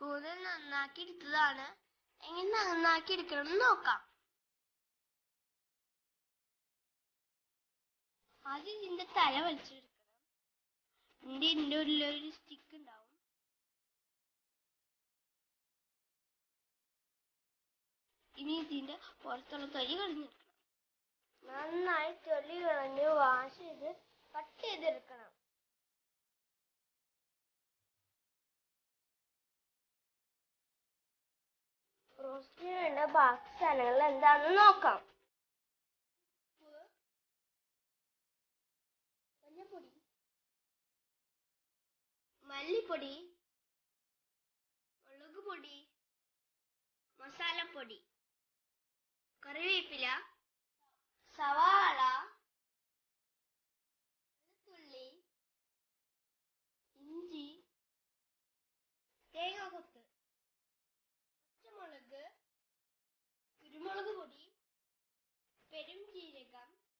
കൂന്തൽ നന്നാക്കി എടുത്തതാണ് എങ്ങനെ നന്നാക്കി എടുക്കണം എന്ന് നോക്കാം ആദ്യം ഇതിന്റെ തല വലിച്ചെടുക്കണം ഇതിന്റെ ഇതിന്റെ ഉള്ളിലൊരു സ്റ്റിക്ക് ഉണ്ടാവും ഇനി ഇതിന്റെ പുറത്തുള്ള തൊലി കളഞ്ഞെടുക്കണം നന്നായി തൊലി കളഞ്ഞ് വാഷ് ചെയ്ത് കട്ട് ചെയ്തെടുക്കണം റോസ്റ്റിന് വേണ്ട ബാക്കി സാധനങ്ങൾ എന്താണെന്ന് നോക്കാം മഞ്ഞപ്പൊടി മല്ലിപ്പൊടി മുളക് പൊടി മസാലപ്പൊടി കറിവേപ്പില സവാള വെളുത്തുള്ളി ഇഞ്ചി തേങ്ങാക്കൊത്ത് പച്ചമുളക് കുരുമുളക് പൊടി പെരുംജീരകം